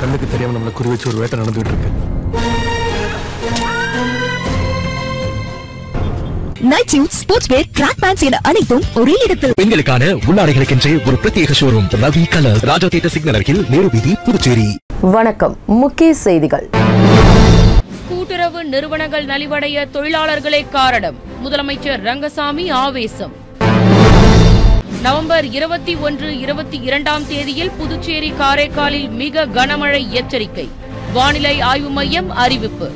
கண்ணுக்கு தெரியாம நம்மளை குறி வச்சு ஒரு வேட்டை நடந்துகிட்டு இருக்கு night suit sports wear track pants என அனைத்தும் ஒரே இடத்தில் பெண்களுக்கான உள்ளாடைகளுக்கென்றே ஒரு பிரத்யேக showroom Ravi colour Raja theatre signal அருகில் நேரு வீதி புதுச்சேரி வணக்கம் முக்கிய செய்திகள் கூட்டுறவு நிறுவனங்கள் நலிவடைய தொழிலாளர்களே காரணம் முதலமைச்சர் ரங்கசாமி ஆவேசம் நவம்பர் இருபத்தி ஒன்று இருபத்தி இரண்டாம் தேதியில் புதுச்சேரி காரைக்காலில் மிக கனமழை எச்சரிக்கை வானிலை ஆய்வு மையம் அறிவிப்பு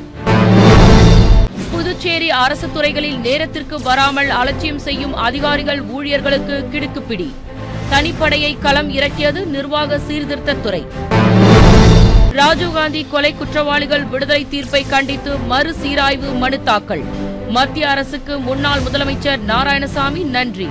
புதுச்சேரி அரசு துறைகளில் நேரத்திற்கு வராமல் அலட்சியம் செய்யும் அதிகாரிகள் ஊழியர்களுக்கு கிடுக்குப்பிடி தனிப்படையை களம் இறக்கியது நிர்வாக சீர்திருத்தத்துறை ராஜீவ்காந்தி கொலை குற்றவாளிகள் விடுதலை தீர்ப்பை கண்டித்து மறுசீராய்வு மனு தாக்கல் மத்திய அரசுக்கு முன்னாள் முதலமைச்சர் நாராயணசாமி நன்றி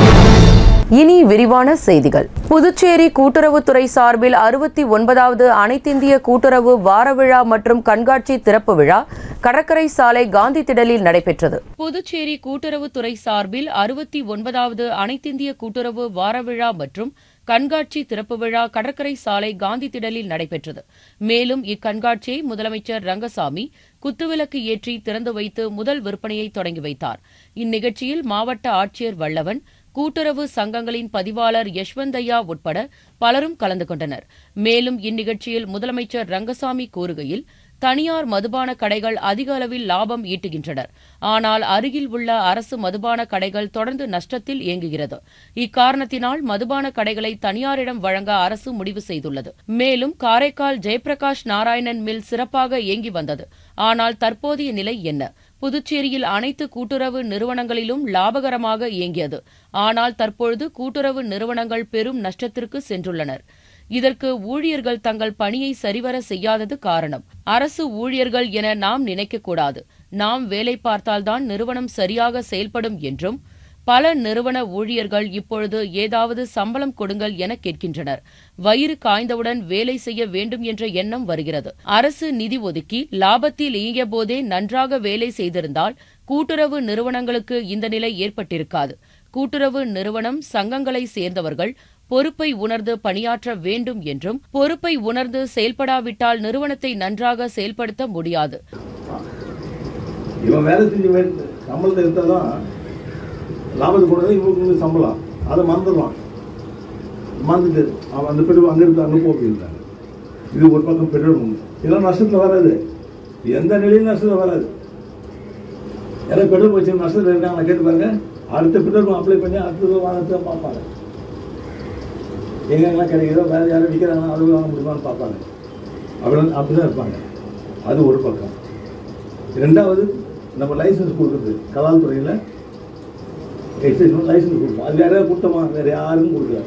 இனி விரிவான செய்திகள் புதுச்சேரி கூட்டுறவுத்துறை சார்பில் அறுபத்தி ஒன்பதாவது அனைத்திந்திய கூட்டுறவு வார விழா மற்றும் கண்காட்சி திறப்பு விழா கடற்கரை சாலை காந்தி திடலில் நடைபெற்றது புதுச்சேரி கூட்டுறவுத்துறை சார்பில் அறுபத்தி ஒன்பதாவது அனைத்திந்திய கூட்டுறவு வார விழா மற்றும் கண்காட்சி திறப்பு விழா கடற்கரை சாலை காந்தி திடலில் நடைபெற்றது மேலும் இக்கண்காட்சியை முதலமைச்சர் ரங்கசாமி குத்துவிளக்கு ஏற்றி திறந்து வைத்து முதல் விற்பனையை தொடங்கி வைத்தார் இந்நிகழ்ச்சியில் மாவட்ட ஆட்சியர் வல்லவன் கூட்டுறவு சங்கங்களின் பதிவாளர் யஷ்வந்தையா உட்பட பலரும் கலந்து கொண்டனர் மேலும் இந்நிகழ்ச்சியில் முதலமைச்சர் ரங்கசாமி கூறுகையில் தனியார் மதுபான கடைகள் அதிக அளவில் லாபம் ஈட்டுகின்றனர் ஆனால் அருகில் உள்ள அரசு மதுபான கடைகள் தொடர்ந்து நஷ்டத்தில் இயங்குகிறது இக்காரணத்தினால் மதுபான கடைகளை தனியாரிடம் வழங்க அரசு முடிவு செய்துள்ளது மேலும் காரைக்கால் ஜெயபிரகாஷ் நாராயணன் மில் சிறப்பாக இயங்கி வந்தது ஆனால் தற்போதைய நிலை என்ன புதுச்சேரியில் அனைத்து கூட்டுறவு நிறுவனங்களிலும் லாபகரமாக இயங்கியது ஆனால் தற்பொழுது கூட்டுறவு நிறுவனங்கள் பெரும் நஷ்டத்திற்கு சென்றுள்ளனர் இதற்கு ஊழியர்கள் தங்கள் பணியை சரிவர செய்யாதது காரணம் அரசு ஊழியர்கள் என நாம் நினைக்கக்கூடாது நாம் வேலை பார்த்தால்தான் நிறுவனம் சரியாக செயல்படும் என்றும் பல நிறுவன ஊழியர்கள் இப்பொழுது ஏதாவது சம்பளம் கொடுங்கள் என கேட்கின்றனர் வயிறு காய்ந்தவுடன் வேலை செய்ய வேண்டும் என்ற எண்ணம் வருகிறது அரசு நிதி ஒதுக்கி லாபத்தில் இயங்கிய போதே நன்றாக வேலை செய்திருந்தால் கூட்டுறவு நிறுவனங்களுக்கு இந்த நிலை ஏற்பட்டிருக்காது கூட்டுறவு நிறுவனம் சங்கங்களை சேர்ந்தவர்கள் பொறுப்பை உணர்ந்து பணியாற்ற வேண்டும் என்றும் பொறுப்பை உணர்ந்து செயல்படாவிட்டால் நிறுவனத்தை நன்றாக செயல்படுத்த முடியாது இவன் வேலை செஞ்சு வே- சம்பளத்தை எடுத்தாதான் லாபத்தை கொண்டு வந்து இவனுக்கு வந்து சம்பளம் அதை மறந்துடுவான் மறந்துட்டு அவன் அந்த பெட்ரோல் அங்கிருந்து அங்கே போயிருந்தாங்க இது ஒரு பக்கம் பெட்ரோல் பங்க். இதெல்லாம் நஷ்டத்தில் வராது எந்த நிலையிலும் நஷ்டத்தில் வராது யாராவது பெட்ரோல் வச்சு நஷ்டத்தில் இருக்காங்க கேட்டு பாருங்க அடுத்த பெட்ரோல் அப்ளை பண்ணி அடுத்தது வாங்கத்தை பார்ப்பாங்க எங்கெங்கெல்லாம் கிடைக்குதோ வேற யாரும் விற்கிறாங்கன்னா அது வாங்க முடியுமான்னு பார்ப்பாங்க அப்படி அப்படிதான் இருப்பாங்க அது ஒரு பக்கம் ரெண்டாவது நம்ம லைசன்ஸ் கொடுக்குறது கலால் துறையில் எக்ஸைஸ் லைசன்ஸ் கொடுப்போம் அது யாராவது கொடுத்தோமா வேற யாரும் கொடுக்கல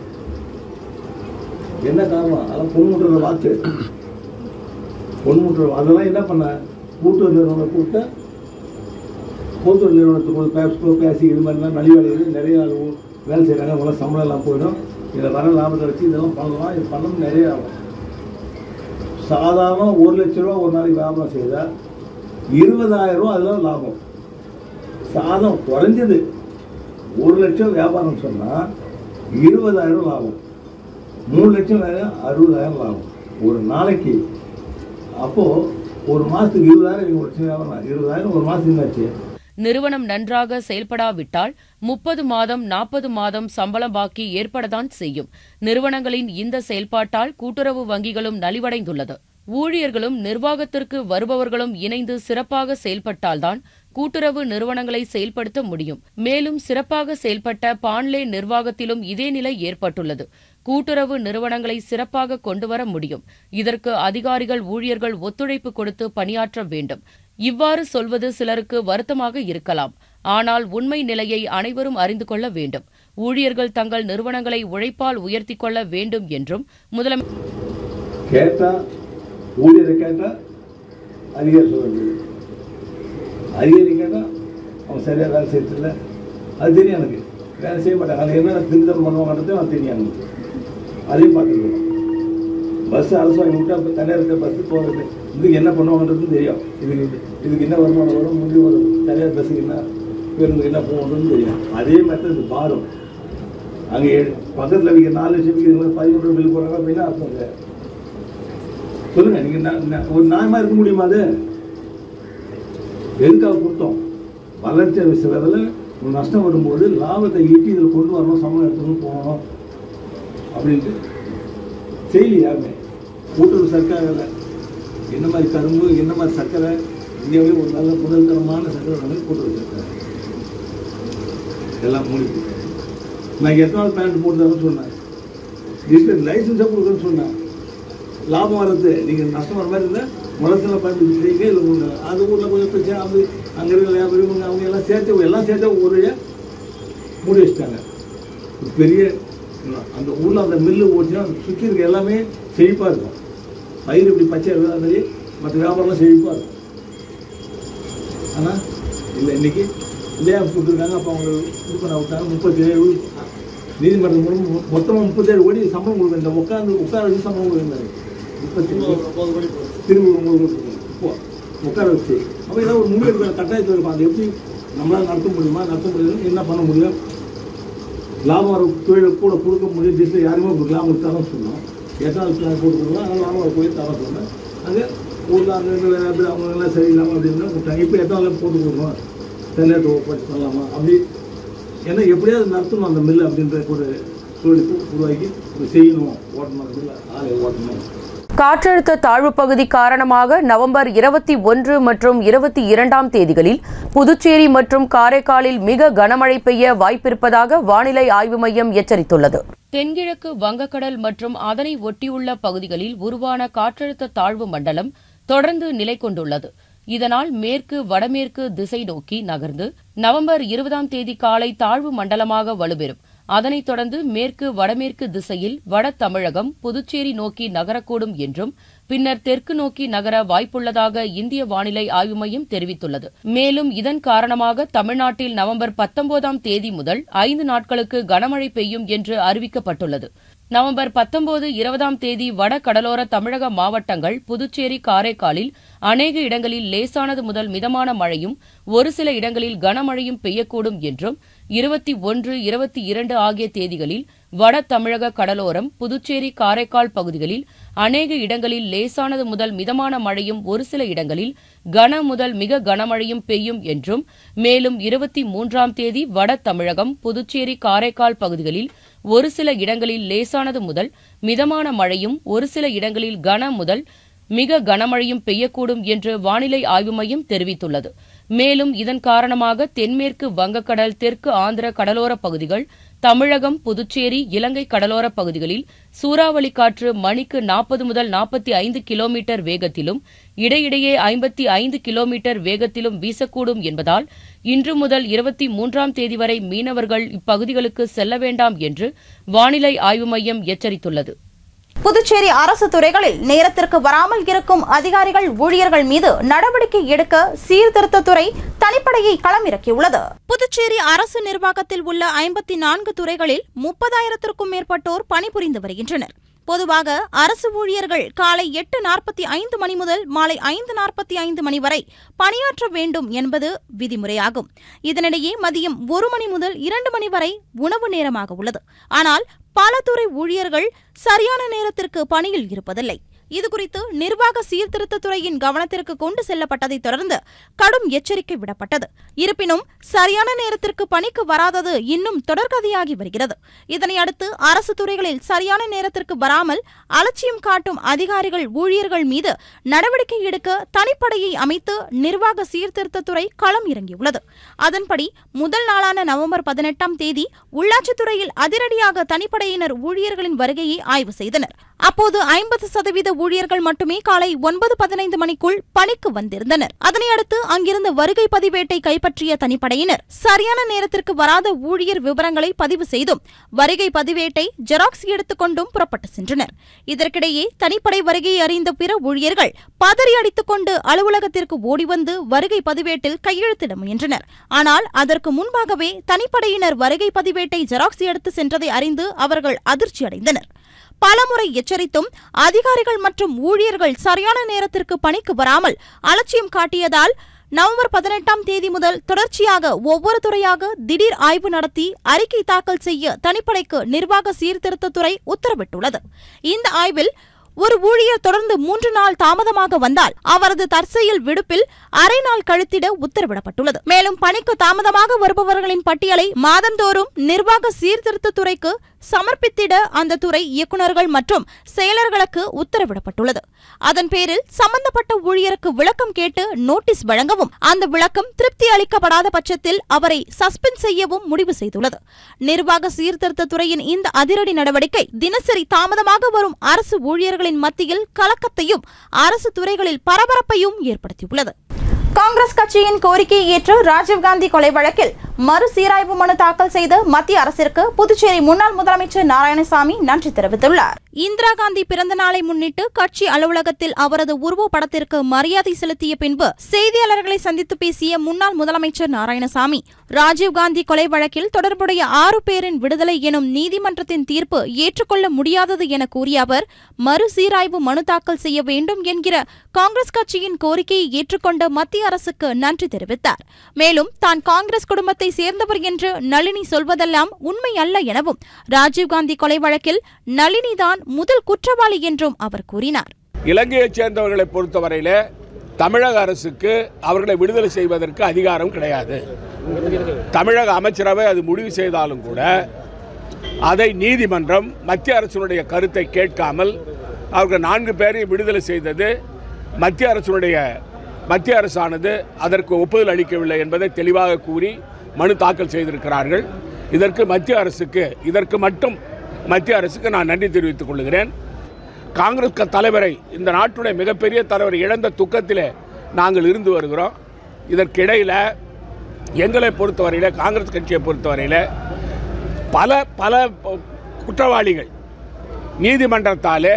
என்ன காரணம் அதெல்லாம் பொன்முட்டுற வாக்கு பொன்முட்டுற அதெல்லாம் என்ன பண்ண கூட்டுறவு நிறுவனம் கூட்ட கூட்டுறவு நிறுவனத்துக்கு பேப்ஸ்கோ பேசி இது மாதிரிலாம் நலி வேலைகள் நிறைய ஆள் ஊ- வேலை செய்கிறாங்க அவங்களாம் சம்பளம் எல்லாம் போயிடும் இதில் வர லாபத்தை வச்சு இதெல்லாம் பண்ணலாம் இது பண்ணணும் நிறைய ஆகும் சாதாரண ஒரு லட்ச ரூபா ஒரு நாளைக்கு வியாபாரம் செய்தால் இருபதாயிரம் ரூபா அதில் லாபம் சாதம் குறைஞ்சது ஒரு லட்சம் வியாபாரம் சொன்னால் இருபதாயிரம் லாபம் மூணு லட்சம் வேற அறுபதாயிரம் லாபம் ஒரு நாளைக்கு அப்போது ஒரு மாதத்துக்கு இருபதாயிரம் இவங்க ஒரு லட்சம் வியாபாரம் இருபதாயிரம் ஒரு மாதத்துக்கு என்னாச்சு நிறுவனம் நன்றாக செயல்படாவிட்டால் முப்பது மாதம் நாற்பது மாதம் சம்பள பாக்கி ஏற்படத்தான் செய்யும் நிறுவனங்களின் இந்த செயல்பாட்டால் கூட்டுறவு வங்கிகளும் நலிவடைந்துள்ளது ஊழியர்களும் நிர்வாகத்திற்கு வருபவர்களும் இணைந்து சிறப்பாக செயல்பட்டால்தான் கூட்டுறவு நிறுவனங்களை செயல்படுத்த முடியும் மேலும் சிறப்பாக செயல்பட்ட பான்லே நிர்வாகத்திலும் இதே நிலை ஏற்பட்டுள்ளது கூட்டுறவு நிறுவனங்களை சிறப்பாக கொண்டுவர முடியும் இதற்கு அதிகாரிகள் ஊழியர்கள் ஒத்துழைப்பு கொடுத்து பணியாற்ற வேண்டும் இவ்வாறு சொல்வது சிலருக்கு வருத்தமாக இருக்கலாம் ஆனால் உண்மை நிலையை அனைவரும் அறிந்து கொள்ள வேண்டும் ஊழியர்கள் தங்கள் நிறுவனங்களை உழைப்பால் உயர்த்திக் கொள்ள வேண்டும் என்றும் முதலமைச்சர் கேட்டால் ஊழியரை கேட்டால் அதிகாரி சொல்ல வேண்டியது அதிகாரி கேட்டால் அவன் சரியாக வேலை செய்யறதில்ல அது தெரியும் எனக்கு வேலை செய்ய மாட்டாங்க அது என்ன திருத்தம் பண்ணுவாங்கன்றது அது தெரியும் எனக்கு அதையும் பார்த்துருக்கோம் பஸ் அரசு வாங்கி விட்டா இப்போ தனியார் இருக்க பஸ்ஸு போகிறது இதுக்கு என்ன பண்ணுவாங்கன்றதும் தெரியும் இதுக்கு இதுக்கு என்ன வருமானம் வரும் முடிவு வரும் தனியார் பஸ்ஸுக்கு என்ன பேருந்துக்கு என்ன போகணும்னு தெரியும் அதே மாதிரி இது பாரம் அங்கே பக்கத்தில் விற்க நாலு லட்சம் விற்கிற பதிமூன்று பில் போகிறாங்க அப்படின்னா அர்த்தம் இல்லை சொல்லுங்க நீங்க ந- ந- ஒரு நியாயமா இருக்க முடியுமா அது எதுக்காக கொடுத்தோம் வளர்ச்சி செலவில் ஒரு நஷ்டம் வரும்போது லாபத்தை ஈட்டி இதில் கொண்டு வரணும் சம்பளம் எடுத்துன்னு போகணும் அப்படின்ட்டு செய்யல யாருமே கூட்டுறவு சர்க்கரை என்ன மாதிரி கரும்பு என்ன மாதிரி சர்க்கரை இந்தியாவிலே ஒரு நல்ல முதல்தரமான சர்க்கரை வந்து கூட்டுறவு சர்க்கரை எல்லாம் மூடி நான் எத்தனாவது பேண்ட் போட்டு தரேன்னு சொன்னேன் இதுக்கு லைசன்ஸாக கொடுக்குறேன்னு சொன்னேன் லாபம் வர்றது நீங்கள் நஷ்டம் வர மாதிரி இருந்தால் முளத்தில் பயன்படுத்தி செய்யுங்க இல்லை ஒன்று அது ஊரில் கொஞ்சம் பிரச்சனை அது அங்கே இருக்கிற வியாபாரிங்க அவங்க எல்லாம் சேர்த்து எல்லாம் சேர்த்து ஒரு மூடி வச்சுட்டாங்க ஒரு பெரிய அந்த ஊரில் அந்த மில்லு ஓட்டினா சுற்றி இருக்க எல்லாமே செழிப்பாக இருக்கும் பயிர் இப்படி பச்சை இருக்கிற மாதிரி மற்ற வியாபாரம்லாம் செழிப்பாக இருக்கும் ஆனால் இல்லை இன்னைக்கு இல்லையா கொடுத்துருக்காங்க அப்போ அவங்க இது பண்ண விட்டாங்க முப்பத்தி ஏழு நீதிமன்றம் மூலம் மொத்தமாக முப்பத்தேழு கோடி சம்பளம் கொடுக்குறேன் இந்த உட்காந்து உட்கார வச்சு சம்பளம் கொடுக்குறாரு முப்பத்தி திரும்ப ஒன்பது கோடி கொடுக்குறாங்க இப்போ உட்கார வச்சு அப்போ ஏதாவது ஒரு முடிவு எடுக்கிற கட்டாயத்தில் இருக்கும் அது எப்படி நம்மளால் நடத்த முடியுமா நடத்த முடியும் என்ன பண்ண முடியும் லாபம் வர தொழிலை கூட கொடுக்க முடியும் டிஸ்டில் யாருமே கொடுக்கலாம் அவங்களுக்கு தரம் சொன்னோம் எத்தனாவது பிளான் போட்டு கொடுக்கலாம் அதனால் லாபம் வர போய் தரம் சொன்னேன் அங்கே ஊரில் அங்கே ரெண்டு வேறு பேர் அவங்க எல்லாம் சரியில்லாமல் அப்படின்னு கொடுத்தாங்க இப்போ எத்தனாவது போட்டு கொடுக்கணும் தனியார் ஒப்படைச்சு பண்ணலாமா அப்படி ஏன்னா எப்படியாவது நடத்தணும் அந்த மில்லு அப்படின்ற ஒரு சூழலுக்கு உருவாக்கி இதை செய்யணும் ஓட்டணும் அந்த மில்லை ஆளை ஓட்டணும் காற்றழுத்த தாழ்வு பகுதி காரணமாக நவம்பர் இருபத்தி ஒன்று மற்றும் இருபத்தி இரண்டாம் தேதிகளில் புதுச்சேரி மற்றும் காரைக்காலில் மிக கனமழை பெய்ய வாய்ப்பிருப்பதாக வானிலை ஆய்வு மையம் எச்சரித்துள்ளது தென்கிழக்கு வங்கக்கடல் மற்றும் அதனை ஒட்டியுள்ள பகுதிகளில் உருவான காற்றழுத்த தாழ்வு மண்டலம் தொடர்ந்து நிலை கொண்டுள்ளது இதனால் மேற்கு வடமேற்கு திசை நோக்கி நகர்ந்து நவம்பர் இருபதாம் தேதி காலை தாழ்வு மண்டலமாக வலுப்பெறும் அதனைத் தொடர்ந்து மேற்கு வடமேற்கு திசையில் வட தமிழகம் புதுச்சேரி நோக்கி நகரக்கூடும் என்றும் பின்னர் தெற்கு நோக்கி நகர வாய்ப்புள்ளதாக இந்திய வானிலை ஆய்வு மையம் தெரிவித்துள்ளது மேலும் இதன் காரணமாக தமிழ்நாட்டில் நவம்பர் பத்தொன்பதாம் தேதி முதல் ஐந்து நாட்களுக்கு கனமழை பெய்யும் என்று அறிவிக்கப்பட்டுள்ளது நவம்பர் பத்தொன்பது இருபதாம் தேதி வட கடலோர தமிழக மாவட்டங்கள் புதுச்சேரி காரைக்காலில் அநேக இடங்களில் லேசானது முதல் மிதமான மழையும் ஒரு சில இடங்களில் கனமழையும் பெய்யக்கூடும் என்றும் இருபத்தி ஒன்று இருபத்தி இரண்டு ஆகிய தேதிகளில் வட தமிழக கடலோரம் புதுச்சேரி காரைக்கால் பகுதிகளில் அநேக இடங்களில் லேசானது முதல் மிதமான மழையும் ஒரு சில இடங்களில் கன முதல் மிக கனமழையும் பெய்யும் என்றும் மேலும் இருபத்தி மூன்றாம் தேதி வட தமிழகம் புதுச்சேரி காரைக்கால் பகுதிகளில் ஒரு சில இடங்களில் லேசானது முதல் மிதமான மழையும் ஒரு சில இடங்களில் கன முதல் மிக கனமழையும் பெய்யக்கூடும் என்று வானிலை ஆய்வு மையம் தெரிவித்துள்ளது மேலும் இதன் காரணமாக தென்மேற்கு வங்கக்கடல் தெற்கு ஆந்திர கடலோர பகுதிகள் தமிழகம் புதுச்சேரி இலங்கை கடலோர பகுதிகளில் சூறாவளி காற்று மணிக்கு நாற்பது முதல் நாற்பத்தி ஐந்து கிலோமீட்டர் வேகத்திலும் இடையிடையே ஐம்பத்தி ஐந்து கிலோமீட்டர் வேகத்திலும் வீசக்கூடும் என்பதால் இன்று முதல் இருபத்தி மூன்றாம் தேதி வரை மீனவர்கள் இப்பகுதிகளுக்கு செல்ல வேண்டாம் என்று வானிலை ஆய்வு மையம் எச்சரித்துள்ளது புதுச்சேரி அரசு துறைகளில் நேரத்திற்கு வராமல் இருக்கும் அதிகாரிகள் ஊழியர்கள் மீது நடவடிக்கை எடுக்க சீர்திருத்தத்துறை தனிப்படையை களமிறக்கியுள்ளது புதுச்சேரி அரசு நிர்வாகத்தில் உள்ள ஐம்பத்தி நான்கு துறைகளில் முப்பதாயிரத்திற்கும் மேற்பட்டோர் பணிபுரிந்து வருகின்றனர் பொதுவாக அரசு ஊழியர்கள் காலை எட்டு நாற்பத்தி ஐந்து மணி முதல் மாலை ஐந்து நாற்பத்தி ஐந்து மணி வரை பணியாற்ற வேண்டும் என்பது விதிமுறையாகும் இதனிடையே மதியம் ஒரு மணி முதல் இரண்டு மணி வரை உணவு நேரமாக உள்ளது ஆனால் பல துறை ஊழியர்கள் சரியான நேரத்திற்கு பணியில் இருப்பதில்லை இதுகுறித்து நிர்வாக சீர்திருத்தத்துறையின் கவனத்திற்கு கொண்டு செல்லப்பட்டதைத் தொடர்ந்து கடும் எச்சரிக்கை விடப்பட்டது இருப்பினும் சரியான நேரத்திற்கு பணிக்கு வராதது இன்னும் தொடர்கதையாகி வருகிறது இதனை அடுத்து அரசு துறைகளில் சரியான நேரத்திற்கு வராமல் அலட்சியம் காட்டும் அதிகாரிகள் ஊழியர்கள் மீது நடவடிக்கை எடுக்க தனிப்படையை அமைத்து நிர்வாக சீர்திருத்தத்துறை களம் இறங்கியுள்ளது அதன்படி முதல் நாளான நவம்பர் பதினெட்டாம் தேதி உள்ளாட்சித்துறையில் அதிரடியாக தனிப்படையினர் ஊழியர்களின் வருகையை ஆய்வு செய்தனர் அப்போது ஐம்பது சதவீத ஊழியர்கள் மட்டுமே காலை ஒன்பது பதினைந்து மணிக்குள் பணிக்கு வந்திருந்தனர் அதனையடுத்து அங்கிருந்த வருகை பதிவேட்டை கைப்பற்றிய தனிப்படையினர் சரியான நேரத்திற்கு வராத ஊழியர் விவரங்களை பதிவு செய்தும் வருகை பதிவேட்டை ஜெராக்ஸ் எடுத்துக்கொண்டும் புறப்பட்டு சென்றனர் இதற்கிடையே தனிப்படை வருகையை அறிந்த பிற ஊழியர்கள் பதறி அடித்துக் கொண்டு அலுவலகத்திற்கு ஓடி வந்து வருகை பதிவேட்டில் கையெழுத்திட முயன்றனர் ஆனால் அதற்கு முன்பாகவே தனிப்படையினர் வருகை பதிவேட்டை ஜெராக்ஸ் எடுத்து சென்றதை அறிந்து அவர்கள் அதிர்ச்சி அடைந்தனர் பலமுறை எச்சரித்தும் அதிகாரிகள் மற்றும் ஊழியர்கள் சரியான நேரத்திற்கு பணிக்கு வராமல் அலட்சியம் காட்டியதால் நவம்பர் பதினெட்டாம் தேதி முதல் தொடர்ச்சியாக ஒவ்வொரு துறையாக திடீர் ஆய்வு நடத்தி அறிக்கை தாக்கல் செய்ய தனிப்படைக்கு நிர்வாக சீர்திருத்தத்துறை உத்தரவிட்டுள்ளது இந்த ஆய்வில் ஒரு ஊழியர் தொடர்ந்து மூன்று நாள் தாமதமாக வந்தால் அவரது தற்செயல் விடுப்பில் அரை நாள் கழித்திட உத்தரவிடப்பட்டுள்ளது மேலும் பணிக்கு தாமதமாக வருபவர்களின் பட்டியலை மாதந்தோறும் நிர்வாக சீர்திருத்த துறைக்கு சமர்ப்பித்திட அந்த துறை இயக்குநர்கள் மற்றும் செயலர்களுக்கு உத்தரவிடப்பட்டுள்ளது அதன் பேரில் சம்பந்தப்பட்ட ஊழியருக்கு விளக்கம் கேட்டு நோட்டீஸ் வழங்கவும் அந்த விளக்கம் திருப்தி அளிக்கப்படாத பட்சத்தில் அவரை சஸ்பெண்ட் செய்யவும் முடிவு செய்துள்ளது நிர்வாக சீர்திருத்த துறையின் இந்த அதிரடி நடவடிக்கை தினசரி தாமதமாக வரும் அரசு ஊழியர்களின் மத்தியில் கலக்கத்தையும் அரசு துறைகளில் பரபரப்பையும் ஏற்படுத்தியுள்ளது காங்கிரஸ் கட்சியின் கோரிக்கையை ஏற்று ராஜீவ்காந்தி கொலை வழக்கில் மறுசீராய்வு மனு தாக்கல் செய்து மத்திய அரசிற்கு புதுச்சேரி முன்னாள் முதலமைச்சர் நாராயணசாமி நன்றி தெரிவித்துள்ளார் இந்திரா காந்தி பிறந்த நாளை முன்னிட்டு கட்சி அலுவலகத்தில் அவரது உருவப் படத்திற்கு மரியாதை செலுத்திய பின்பு செய்தியாளர்களை சந்தித்து பேசிய முன்னாள் முதலமைச்சர் நாராயணசாமி ராஜீவ்காந்தி கொலை வழக்கில் தொடர்புடைய ஆறு பேரின் விடுதலை எனும் நீதிமன்றத்தின் தீர்ப்பு ஏற்றுக்கொள்ள முடியாதது என கூறிய அவர் மறுசீராய்வு மனு தாக்கல் செய்ய வேண்டும் என்கிற காங்கிரஸ் கட்சியின் கோரிக்கையை ஏற்றுக்கொண்ட மத்திய அரசுக்கு நன்றி தெரிவித்தார் மேலும் தான் காங்கிரஸ் குடும்பத்தை சேர்ந்தவர் என்று நளினி சொல்வதெல்லாம் உண்மை அல்ல எனவும் ராஜீவ்காந்தி கொலை வழக்கில் நளினிதான் முதல் குற்றவாளி என்றும் அவர் கூறினார் இலங்கையைச் சேர்ந்தவர்களை பொறுத்தவரையிலே தமிழக அரசுக்கு அவர்களை விடுதலை செய்வதற்கு அதிகாரம் கிடையாது தமிழக அமைச்சரவை அது முடிவு செய்தாலும் கூட அதை நீதிமன்றம் மத்திய அரசினுடைய கருத்தை கேட்காமல் அவர்கள் நான்கு பேரையும் விடுதலை செய்தது மத்திய அரசினுடைய மத்திய அரசானது அதற்கு ஒப்புதல் அளிக்கவில்லை என்பதை தெளிவாக கூறி மனு தாக்கல் செய்திருக்கிறார்கள் இதற்கு மத்திய அரசுக்கு இதற்கு மட்டும் மத்திய அரசுக்கு நான் நன்றி தெரிவித்துக் கொள்கிறேன் காங்கிரஸ் க- தலைவரை இந்த நாட்டுடைய மிகப்பெரிய தலைவர் இழந்த துக்கத்திலே நாங்கள் இருந்து வருகிறோம் இதற்கிடையில் எங்களை பொறுத்தவரையில் காங்கிரஸ் கட்சியை பொறுத்தவரையில் பல பல ப- குற்றவாளிகள் நீதிமன்றத்தாலே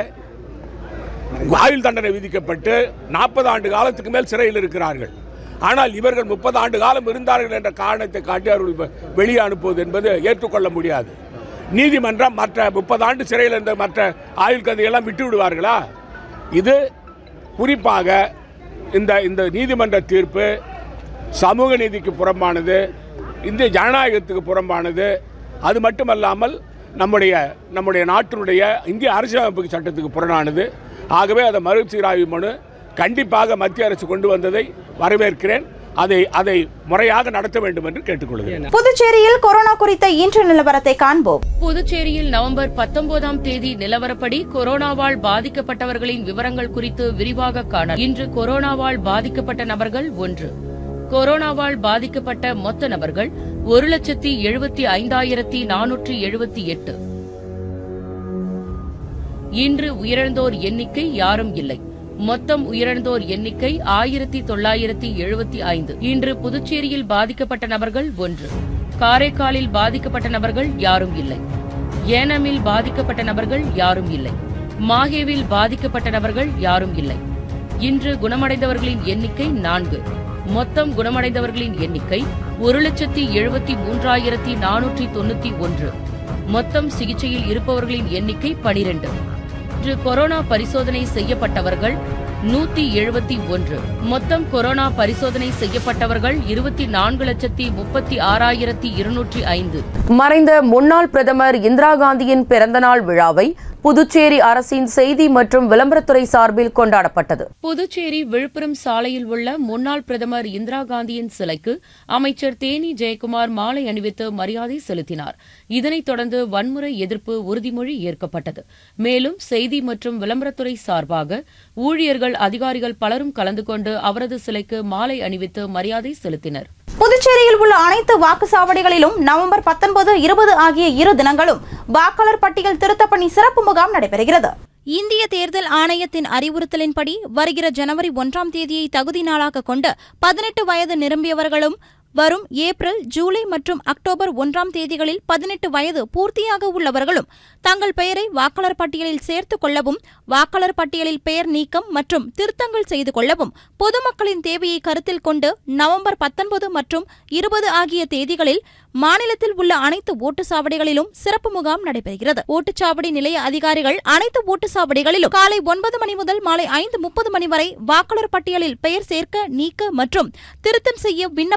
ஆயுள் தண்டனை விதிக்கப்பட்டு நாற்பது ஆண்டு காலத்துக்கு மேல் சிறையில் இருக்கிறார்கள் ஆனால் இவர்கள் முப்பது ஆண்டு காலம் இருந்தார்கள் என்ற காரணத்தை காட்டி அவர்கள் வெ- வெளியே அனுப்புவது என்பது ஏற்றுக்கொள்ள முடியாது நீதிமன்றம் மற்ற முப்பது ஆண்டு சிறையில் இருந்த மற்ற ஆயுள் கதையெல்லாம் விட்டு விடுவார்களா இது குறிப்பாக இந்த இந்த நீதிமன்ற தீர்ப்பு சமூக நீதிக்கு புறம்பானது இந்திய ஜனநாயகத்துக்கு புறம்பானது அது மட்டுமல்லாமல் நம்முடைய நம்முடைய நாட்டினுடைய இந்திய அரசியலமைப்பு சட்டத்துக்கு புறணானது ஆகவே அதை மறுசீராய்வு மனு கண்டிப்பாக மத்திய அரசு கொண்டு வந்ததை வரவேற்கிறேன் அதை அதை முறையாக நடத்த வேண்டும் என்று கேட்டுக்கொள்கிறேன் புதுச்சேரியில் கொரோனா குறித்த இன்று நிலவரத்தை காண்போம் புதுச்சேரியில் நவம்பர் பத்தொன்பதாம் தேதி நிலவரப்படி கொரோனாவால் பாதிக்கப்பட்டவர்களின் விவரங்கள் குறித்து விரிவாக காண இன்று கொரோனாவால் பாதிக்கப்பட்ட நபர்கள் ஒன்று கொரோனாவால் பாதிக்கப்பட்ட மொத்த நபர்கள் ஒரு லட்சத்தி எழுபத்தி ஐந்தாயிரத்தி நானூற்றி எழுபத்தி எட்டு இன்று உயிரிழந்தோர் எண்ணிக்கை யாரும் இல்லை மொத்தம் உயிரிழந்தோர் எண்ணிக்கை ஆயிரத்தி தொள்ளாயிரத்தி எழுபத்தி ஐந்து இன்று புதுச்சேரியில் பாதிக்கப்பட்ட நபர்கள் ஒன்று காரைக்காலில் பாதிக்கப்பட்ட நபர்கள் யாரும் இல்லை ஏனமில் பாதிக்கப்பட்ட நபர்கள் யாரும் இல்லை மாஹேவில் பாதிக்கப்பட்ட நபர்கள் யாரும் இல்லை இன்று குணமடைந்தவர்களின் எண்ணிக்கை நான்கு மொத்தம் குணமடைந்தவர்களின் எண்ணிக்கை ஒரு லட்சத்தி எழுபத்தி மூன்றாயிரத்தி நானூற்றி தொண்ணூத்தி ஒன்று மொத்தம் சிகிச்சையில் இருப்பவர்களின் எண்ணிக்கை பனிரெண்டு இன்று கொரோனா பரிசோதனை செய்யப்பட்டவர்கள் நூத்தி எழுபத்தி ஒன்று மொத்தம் கொரோனா பரிசோதனை செய்யப்பட்டவர்கள் இருபத்தி நான்கு லட்சத்தி முப்பத்தி ஆறாயிரத்தி இருநூற்றி ஐந்து மறைந்த முன்னாள் பிரதமர் இந்திரா காந்தியின் பிறந்தநாள் விழாவை புதுச்சேரி அரசின் செய்தி மற்றும் விளம்பரத்துறை சார்பில் கொண்டாடப்பட்டது புதுச்சேரி விழுப்புரம் சாலையில் உள்ள முன்னாள் பிரதமர் இந்திரா காந்தியின் சிலைக்கு அமைச்சர் தேனி ஜெயக்குமார் மாலை அணிவித்து மரியாதை செலுத்தினார் இதனைத் தொடர்ந்து வன்முறை எதிர்ப்பு உறுதிமொழி ஏற்கப்பட்டது மேலும் செய்தி மற்றும் விளம்பரத்துறை சார்பாக ஊழியர்கள் அதிகாரிகள் பலரும் கலந்து கொண்டு அவரது சிலைக்கு மாலை அணிவித்து மரியாதை செலுத்தினர் புதுச்சேரியில் உள்ள அனைத்து வாக்குச்சாவடிகளிலும் நவம்பர் பத்தொன்பது இருபது ஆகிய இரு தினங்களும் வாக்காளர் பட்டியல் திருத்தப் பணி சிறப்பு முகாம் நடைபெறுகிறது இந்திய தேர்தல் ஆணையத்தின் அறிவுறுத்தலின்படி வருகிற ஜனவரி ஒன்றாம் தேதியை தகுதி நாளாக கொண்டு பதினெட்டு வயது நிரம்பியவர்களும் வரும் ஏப்ரல் ஜூலை மற்றும் அக்டோபர் ஒன்றாம் தேதிகளில் பதினெட்டு வயது பூர்த்தியாக உள்ளவர்களும் தங்கள் பெயரை வாக்காளர் பட்டியலில் சேர்த்துக் கொள்ளவும் வாக்காளர் பட்டியலில் பெயர் நீக்கம் மற்றும் திருத்தங்கள் செய்து கொள்ளவும் பொதுமக்களின் தேவையை கருத்தில் கொண்டு நவம்பர் பத்தொன்பது மற்றும் இருபது ஆகிய தேதிகளில் மாநிலத்தில் உள்ள அனைத்து ஓட்டுச்சாவடிகளிலும் சிறப்பு முகாம் நடைபெறுகிறது ஓட்டுச்சாவடி நிலைய அதிகாரிகள் அனைத்து ஓட்டுச்சாவடிகளிலும் காலை ஒன்பது மணி முதல் மாலை ஐந்து முப்பது மணி வரை வாக்காளர் பட்டியலில் பெயர் சேர்க்க நீக்க மற்றும் திருத்தம் செய்ய விண்ணப்பங்கள் பெறுவர்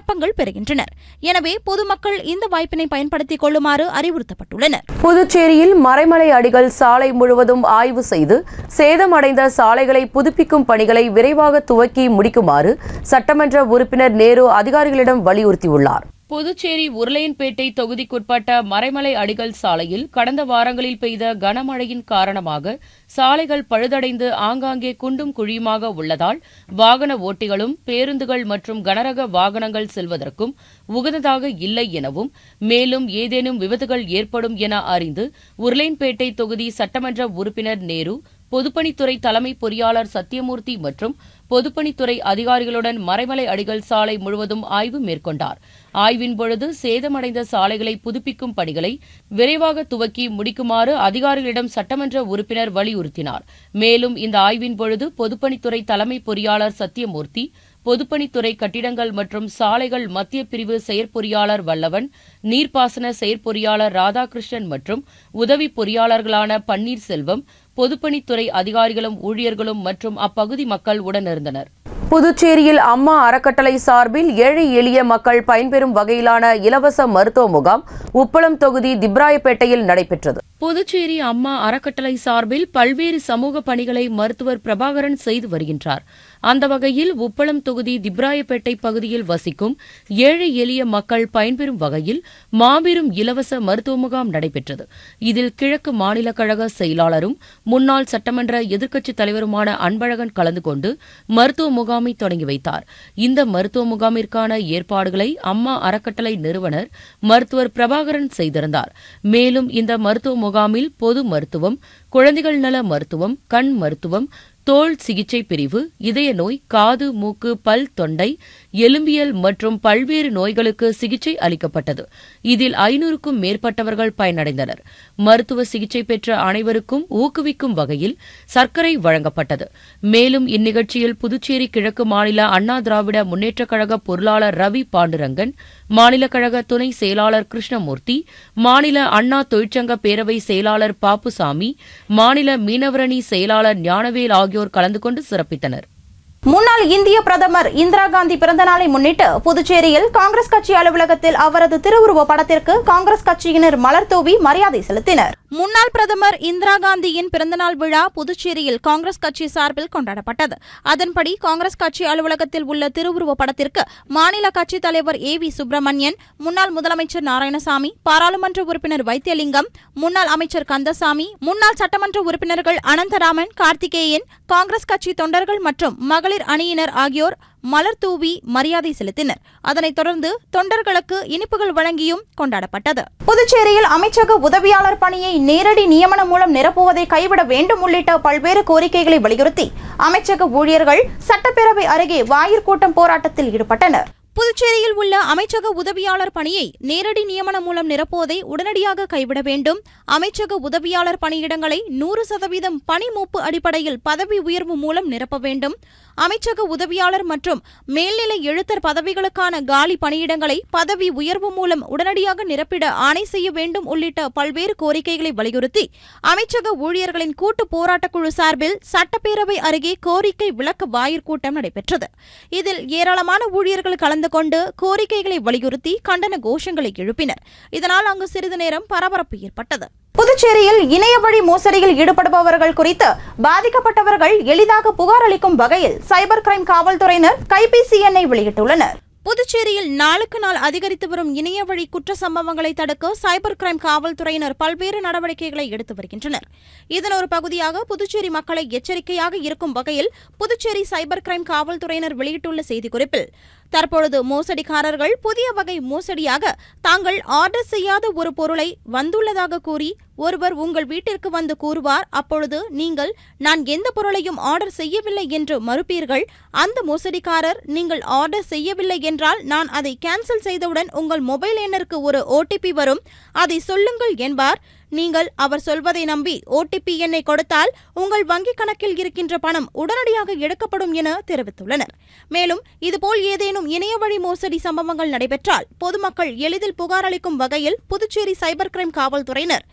பெறுகின்றனர் எனவே பொதுமக்கள் இந்த வாய்ப்பினை பயன்படுத்திக் கொள்ளுமாறு அறிவுறுத்தப்பட்டுள்ளனர் புதுச்சேரியில் மறைமலை அடிகள் சாலை முழுவதும் ஆய்வு செய்து சேதமடைந்த சாலைகளை புதுப்பிக்கும் பணிகளை விரைவாக துவக்கி முடிக்குமாறு சட்டமன்ற உறுப்பினர் நேரு அதிகாரிகளிடம் வலியுறுத்தியுள்ளார் புதுச்சேரி உருளையன்பேட்டை தொகுதிக்குட்பட்ட மறைமலை அடிகள் சாலையில் கடந்த வாரங்களில் பெய்த கனமழையின் காரணமாக சாலைகள் பழுதடைந்து ஆங்காங்கே குண்டும் குழியுமாக உள்ளதால் வாகன ஓட்டிகளும் பேருந்துகள் மற்றும் கனரக வாகனங்கள் செல்வதற்கும் உகந்ததாக இல்லை எனவும் மேலும் ஏதேனும் விபத்துகள் ஏற்படும் என அறிந்து உருளையன்பேட்டை தொகுதி சட்டமன்ற உறுப்பினர் நேரு பொதுப்பணித்துறை தலைமை பொறியாளர் சத்தியமூர்த்தி மற்றும் பொதுப்பணித்துறை அதிகாரிகளுடன் மறைமலை அடிகள் சாலை முழுவதும் ஆய்வு மேற்கொண்டார் ஆய்வின் பொழுது சேதமடைந்த சாலைகளை புதுப்பிக்கும் பணிகளை விரைவாக துவக்கி முடிக்குமாறு அதிகாரிகளிடம் சட்டமன்ற உறுப்பினர் வலியுறுத்தினார் மேலும் இந்த ஆய்வின் பொழுது பொதுப்பணித்துறை தலைமை பொறியாளர் சத்தியமூர்த்தி பொதுப்பணித்துறை கட்டிடங்கள் மற்றும் சாலைகள் மத்திய பிரிவு செயற்பொறியாளர் வல்லவன் நீர்ப்பாசன செயற்பொறியாளர் ராதாகிருஷ்ணன் மற்றும் உதவி பொறியாளர்களான பன்னீர்செல்வம் பொதுப்பணித்துறை அதிகாரிகளும் ஊழியர்களும் மற்றும் அப்பகுதி மக்கள் உடனிருந்தனர் புதுச்சேரியில் அம்மா அறக்கட்டளை சார்பில் ஏழை எளிய மக்கள் பயன்பெறும் வகையிலான இலவச மருத்துவ முகாம் உப்பளம் தொகுதி திப்ராயப்பேட்டையில் நடைபெற்றது புதுச்சேரி அம்மா அறக்கட்டளை சார்பில் பல்வேறு சமூக பணிகளை மருத்துவர் பிரபாகரன் செய்து வருகின்றார் அந்த வகையில் உப்பளம் தொகுதி திப்ராயப்பேட்டை பகுதியில் வசிக்கும் ஏழை எளிய மக்கள் பயன்பெறும் வகையில் மாபெரும் இலவச மருத்துவ முகாம் நடைபெற்றது இதில் கிழக்கு மாநில கழக செயலாளரும் முன்னாள் சட்டமன்ற எதிர்க்கட்சித் தலைவருமான அன்பழகன் கலந்து கொண்டு மருத்துவ முகாமை தொடங்கி வைத்தார் இந்த மருத்துவ முகாமிற்கான ஏற்பாடுகளை அம்மா அறக்கட்டளை நிறுவனர் மருத்துவர் பிரபாகரன் செய்திருந்தார் மேலும் இந்த மருத்துவ முகாமில் பொது மருத்துவம் குழந்தைகள் நல மருத்துவம் கண் மருத்துவம் தோல் சிகிச்சை பிரிவு இதய நோய் காது மூக்கு பல் தொண்டை எலும்பியல் மற்றும் பல்வேறு நோய்களுக்கு சிகிச்சை அளிக்கப்பட்டது இதில் ஐநூறுக்கும் மேற்பட்டவர்கள் பயனடைந்தனர் மருத்துவ சிகிச்சை பெற்ற அனைவருக்கும் ஊக்குவிக்கும் வகையில் சர்க்கரை வழங்கப்பட்டது மேலும் இந்நிகழ்ச்சியில் புதுச்சேரி கிழக்கு மாநில அண்ணா திராவிட முன்னேற்றக் கழக பொருளாளர் ரவி பாண்டுரங்கன் மாநில கழக துணை செயலாளர் கிருஷ்ணமூர்த்தி மாநில அண்ணா தொழிற்சங்க பேரவை செயலாளர் பாப்புசாமி மாநில மீனவரணி செயலாளர் ஞானவேல் ஆகியோர் கலந்து கொண்டு சிறப்பித்தனர் முன்னாள் இந்திய பிரதமர் இந்திரா காந்தி பிறந்த நாளை முன்னிட்டு புதுச்சேரியில் காங்கிரஸ் கட்சி அலுவலகத்தில் அவரது திருவுருவ படத்திற்கு காங்கிரஸ் கட்சியினர் மலர் தூவி மரியாதை செலுத்தினர் முன்னாள் பிரதமர் இந்திரா காந்தியின் பிறந்தநாள் விழா புதுச்சேரியில் காங்கிரஸ் கட்சி சார்பில் கொண்டாடப்பட்டது அதன்படி காங்கிரஸ் கட்சி அலுவலகத்தில் உள்ள திருவுருவ படத்திற்கு மாநில கட்சித் தலைவர் ஏ வி சுப்பிரமணியன் முன்னாள் முதலமைச்சர் நாராயணசாமி பாராளுமன்ற உறுப்பினர் வைத்தியலிங்கம் முன்னாள் அமைச்சர் கந்தசாமி முன்னாள் சட்டமன்ற உறுப்பினர்கள் அனந்தராமன் கார்த்திகேயன் காங்கிரஸ் கட்சி தொண்டர்கள் மற்றும் மகளிர் அணியினர் ஆகியோர் மலர் தூவி மரியாதை செலுத்தினர் அதனைத் தொடர்ந்து தொண்டர்களுக்கு இனிப்புகள் வழங்கியும் கொண்டாடப்பட்டது புதுச்சேரியில் அமைச்சக உதவியாளர் பணியை நேரடி நியமனம் மூலம் நிரப்புவதை கைவிட வேண்டும் உள்ளிட்ட பல்வேறு கோரிக்கைகளை வலியுறுத்தி அமைச்சக ஊழியர்கள் சட்டப்பேரவை அருகே வாயிற்கூட்டம் போராட்டத்தில் ஈடுபட்டனர் புதுச்சேரியில் உள்ள அமைச்சக உதவியாளர் பணியை நேரடி நியமனம் மூலம் நிரப்புவதை உடனடியாக கைவிட வேண்டும் அமைச்சக உதவியாளர் பணியிடங்களை நூறு சதவீதம் பணி மூப்பு அடிப்படையில் பதவி உயர்வு மூலம் நிரப்ப வேண்டும் அமைச்சக உதவியாளர் மற்றும் மேல்நிலை எழுத்தர் பதவிகளுக்கான காலி பணியிடங்களை பதவி உயர்வு மூலம் உடனடியாக நிரப்பிட ஆணை செய்ய வேண்டும் உள்ளிட்ட பல்வேறு கோரிக்கைகளை வலியுறுத்தி அமைச்சக ஊழியர்களின் கூட்டு போராட்டக்குழு சார்பில் சட்டப்பேரவை அருகே கோரிக்கை விளக்க வாயிற்கூட்டம் நடைபெற்றது இதில் ஏராளமான ஊழியர்கள் கலந்து கொண்டு கோரிக்கைகளை வலியுறுத்தி கண்டன கோஷங்களை எழுப்பினர் இதனால் அங்கு சிறிது நேரம் பரபரப்பு ஏற்பட்டது புதுச்சேரியில் இணைய வழி மோசடியில் ஈடுபடுபவர்கள் குறித்து பாதிக்கப்பட்டவர்கள் எளிதாக புகார் அளிக்கும் வகையில் சைபர் கிரைம் காவல்துறையினர் கைபேசி எண்ணை வெளியிட்டுள்ளனர் புதுச்சேரியில் நாளுக்கு நாள் அதிகரித்து வரும் இணைய வழி குற்ற சம்பவங்களை தடுக்க சைபர் கிரைம் காவல்துறையினர் பல்வேறு நடவடிக்கைகளை எடுத்து வருகின்றனர் இதன் ஒரு பகுதியாக புதுச்சேரி மக்களை எச்சரிக்கையாக இருக்கும் வகையில் புதுச்சேரி சைபர் கிரைம் காவல்துறையினர் வெளியிட்டுள்ள செய்திக்குறிப்பில் தற்பொழுது மோசடிக்காரர்கள் புதிய வகை மோசடியாக தாங்கள் ஆர்டர் செய்யாத ஒரு பொருளை வந்துள்ளதாக கூறி ஒருவர் உங்கள் வீட்டிற்கு வந்து கூறுவார் அப்பொழுது நீங்கள் நான் எந்த பொருளையும் ஆர்டர் செய்யவில்லை என்று மறுப்பீர்கள் அந்த மோசடிக்காரர் நீங்கள் ஆர்டர் செய்யவில்லை என்றால் நான் அதை கேன்சல் செய்தவுடன் உங்கள் மொபைல் எண்ணிற்கு ஒரு ஓடிபி வரும் அதை சொல்லுங்கள் என்பார் நீங்கள் அவர் சொல்வதை நம்பி ஓடிபி எண்ணை கொடுத்தால் உங்கள் வங்கிக் கணக்கில் இருக்கின்ற பணம் உடனடியாக எடுக்கப்படும் என தெரிவித்துள்ளனர் மேலும் இதுபோல் ஏதேனும் இணைய வழி மோசடி சம்பவங்கள் நடைபெற்றால் பொதுமக்கள் எளிதில் புகார் அளிக்கும் வகையில் புதுச்சேரி சைபர் கிரைம் காவல்துறையினர்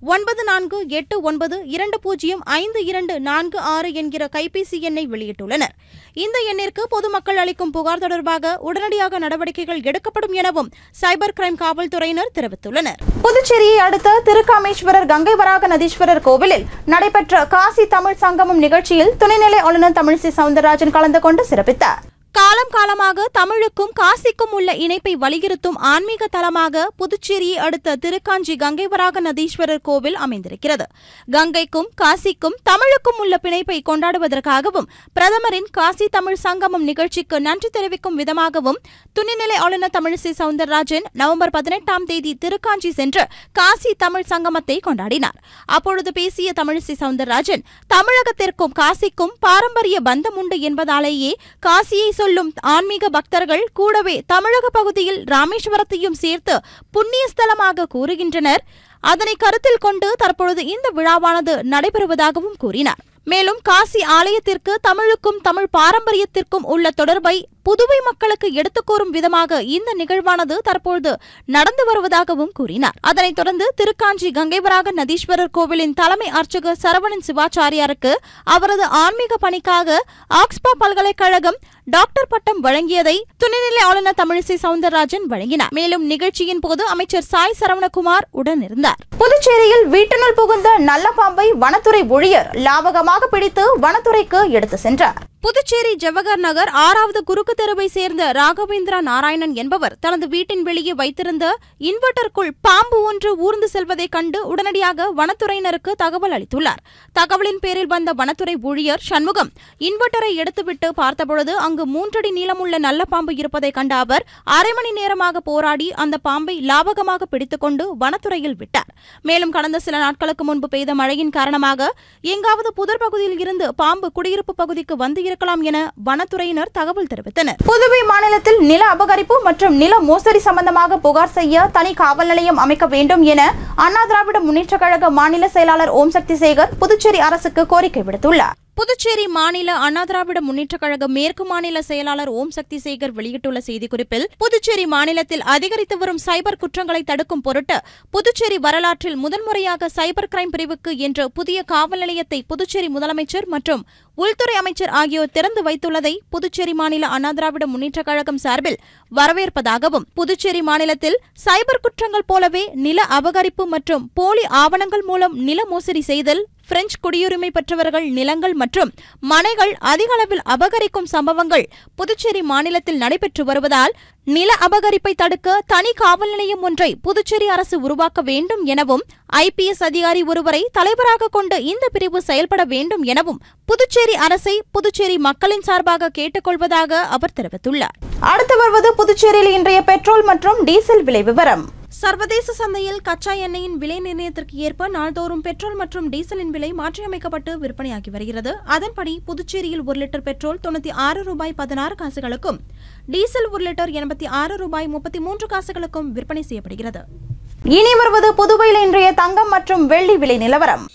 ஒன்பது நான்கு எட்டு ஒன்பது இரண்டு பூஜ்ஜியம் ஐந்து இரண்டு நான்கு ஆறு என்கிற கைபேசி எண்ணை வெளியிட்டுள்ளனர் இந்த எண்ணிற்கு பொதுமக்கள் அளிக்கும் புகார் தொடர்பாக உடனடியாக நடவடிக்கைகள் எடுக்கப்படும் எனவும் சைபர் கிரைம் காவல்துறையினர் தெரிவித்துள்ளனர் புதுச்சேரியை அடுத்த திருக்காமேஸ்வரர் கங்கை வராக நதீஸ்வரர் கோவிலில் நடைபெற்ற காசி தமிழ் சங்கமம் நிகழ்ச்சியில் துணைநிலை ஆளுநர் தமிழிசை சவுந்தரராஜன் கலந்து கொண்டு சிறப்பித்தார் காலம் காலமாக தமிழுக்கும் காசிக்கும் உள்ள இணைப்பை வலியுறுத்தும் ஆன்மீக தலமாக புதுச்சேரியை அடுத்த திருக்காஞ்சி கங்கைவராக நதீஸ்வரர் கோவில் அமைந்திருக்கிறது கங்கைக்கும் காசிக்கும் தமிழுக்கும் உள்ள பிணைப்பை கொண்டாடுவதற்காகவும் பிரதமரின் காசி தமிழ் சங்கமம் நிகழ்ச்சிக்கு நன்றி தெரிவிக்கும் விதமாகவும் துணைநிலை ஆளுநர் தமிழிசை சவுந்தரராஜன் நவம்பர் பதினெட்டாம் தேதி திருக்காஞ்சி சென்று காசி தமிழ் சங்கமத்தை கொண்டாடினார் அப்பொழுது பேசிய தமிழிசை சவுந்தரராஜன் தமிழகத்திற்கும் காசிக்கும் பாரம்பரிய பந்தம் உண்டு என்பதாலேயே காசியை சொல்லும் ஆன்மீக பக்தர்கள் கூடவே தமிழக பகுதியில் ராமேஸ்வரத்தையும் சேர்த்து புண்ணிய ஸ்தலமாக கூறுகின்றனர் அதனை கருத்தில் கொண்டு தற்பொழுது இந்த விழாவானது நடைபெறுவதாகவும் கூறினார் மேலும் காசி ஆலயத்திற்கு தமிழுக்கும் தமிழ் பாரம்பரியத்திற்கும் உள்ள தொடர்பை புதுவை மக்களுக்கு எடுத்துக் கூறும் விதமாக இந்த நிகழ்வானது தற்பொழுது நடந்து வருவதாகவும் கூறினார் அதனைத் தொடர்ந்து திருக்காஞ்சி கங்கைவராக நதீஸ்வரர் கோவிலின் தலைமை அர்ச்சகர் சரவணன் சிவாச்சாரியாருக்கு அவரது ஆன்மீக பணிக்காக ஆக்ஸ்பா பல்கலைக்கழகம் டாக்டர் பட்டம் வழங்கியதை துணைநிலை ஆளுநர் தமிழிசை சவுந்தரராஜன் வழங்கினார் மேலும் நிகழ்ச்சியின் போது அமைச்சர் சாய் சரவணகுமார் உடனிருந்தார் புதுச்சேரியில் வீட்டினுள் புகுந்த நல்ல பாம்பை வனத்துறை ஊழியர் லாபகமாக பிடித்து வனத்துறைக்கு எடுத்து சென்றார் புதுச்சேரி ஜவஹர் நகர் ஆறாவது குறுக்கு தெருவை சேர்ந்த ராகவேந்திரா நாராயணன் என்பவர் தனது வீட்டின் வெளியே வைத்திருந்த இன்வெர்டருக்குள் பாம்பு ஒன்று ஊர்ந்து செல்வதைக் கண்டு உடனடியாக வனத்துறையினருக்கு தகவல் அளித்துள்ளார் தகவலின் பேரில் வந்த வனத்துறை ஊழியர் சண்முகம் இன்வெர்டரை எடுத்துவிட்டு பார்த்தபொழுது அங்கு மூன்றடி நீளமுள்ள நல்ல பாம்பு இருப்பதைக் கண்ட அவர் அரை மணி நேரமாக போராடி அந்த பாம்பை லாபகமாக பிடித்துக்கொண்டு வனத்துறையில் விட்டார் மேலும் கடந்த சில நாட்களுக்கு முன்பு பெய்த மழையின் காரணமாக எங்காவது புதர் பகுதியில் இருந்து பாம்பு குடியிருப்பு பகுதிக்கு வந்து இருக்கலாம் என வனத்துறையினர் தகவல் தெரிவித்தனர் புதுவை மாநிலத்தில் நில அபகரிப்பு மற்றும் நில மோசடி சம்பந்தமாக புகார் செய்ய தனி காவல் நிலையம் அமைக்க வேண்டும் என அண்ணா திராவிட முன்னேற்றக் கழக மாநில செயலாளர் ஓம் சக்தி சேகர் புதுச்சேரி அரசுக்கு கோரிக்கை விடுத்துள்ளார் புதுச்சேரி மாநில அண்ணா திராவிட முன்னேற்றக் கழக மேற்கு மாநில செயலாளர் ஓம் சக்தி சேகர் வெளியிட்டுள்ள செய்திக்குறிப்பில் புதுச்சேரி மாநிலத்தில் அதிகரித்து வரும் சைபர் குற்றங்களை தடுக்கும் பொருட்டு புதுச்சேரி வரலாற்றில் முதன்முறையாக சைபர் கிரைம் பிரிவுக்கு என்ற புதிய காவல் நிலையத்தை புதுச்சேரி முதலமைச்சர் மற்றும் உள்துறை அமைச்சர் ஆகியோர் திறந்து வைத்துள்ளதை புதுச்சேரி மாநில அண்ணா திராவிட முன்னேற்றக் கழகம் சார்பில் வரவேற்பதாகவும் புதுச்சேரி மாநிலத்தில் சைபர் குற்றங்கள் போலவே நில அபகரிப்பு மற்றும் போலி ஆவணங்கள் மூலம் நில மோசடி செய்தல் பிரெஞ்சு குடியுரிமை பெற்றவர்கள் நிலங்கள் மற்றும் மனைகள் அதிக அளவில் அபகரிக்கும் சம்பவங்கள் புதுச்சேரி மாநிலத்தில் நடைபெற்று வருவதால் நில அபகரிப்பை தடுக்க தனி காவல் நிலையம் ஒன்றை புதுச்சேரி அரசு உருவாக்க வேண்டும் எனவும் ஐபிஎஸ் அதிகாரி ஒருவரை தலைவராக கொண்டு இந்த பிரிவு செயல்பட வேண்டும் எனவும் புதுச்சேரி அரசை புதுச்சேரி மக்களின் சார்பாக கேட்டுக்கொள்வதாக அவர் தெரிவித்துள்ளார் அடுத்து வருவது புதுச்சேரியில் இன்றைய பெட்ரோல் மற்றும் டீசல் விலை விவரம் சர்வதேச சந்தையில் கச்சா எண்ணெயின் விலை நிர்ணயத்திற்கு ஏற்ப நாள்தோறும் பெட்ரோல் மற்றும் டீசலின் விலை மாற்றியமைக்கப்பட்டு விற்பனையாகி வருகிறது அதன்படி புதுச்சேரியில் ஒரு லிட்டர் பெட்ரோல் தொண்ணூத்தி ஆறு ரூபாய் பதினாறு காசுகளுக்கும் டீசல் ஒரு லிட்டர் எண்பத்தி ஆறு ரூபாய் முப்பத்தி மூன்று காசுகளுக்கும் விற்பனை செய்யப்படுகிறது இனி வருவது புதுவையில் இன்றைய தங்கம் மற்றும் வெள்ளி விலை நிலவரம்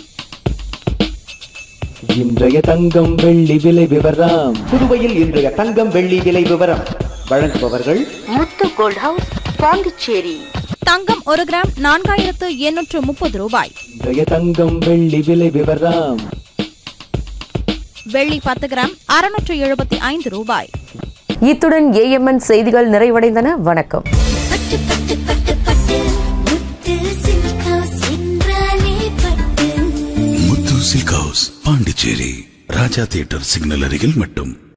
இன்றைய தங்கம் வெள்ளி விலை விவரம் புதுவையில் இன்றைய தங்கம் வெள்ளி விலை விவரம் வழங்குபவர்கள் முத்து கோல்ட் ஹவுஸ் பாண்டிச்சேரி தங்கம் ஒரு கிராம் நான்காயிரத்து எண்ணூற்று முப்பது ரூபாய் இன்றைய தங்கம் வெள்ளி விலை விவரம் வெள்ளி பத்து கிராம் அறுநூற்று எழுபத்தி ஐந்து ரூபாய் இத்துடன் ஏஎம்என் செய்திகள் நிறைவடைந்தன வணக்கம் பட்டு பட்டு பட்டு பட்டு முத்து சில்க் ஹவுஸ் என்றாலே பட்டு Muthu silk house Pondicherry Raja theatre signal அருகில் மட்டும்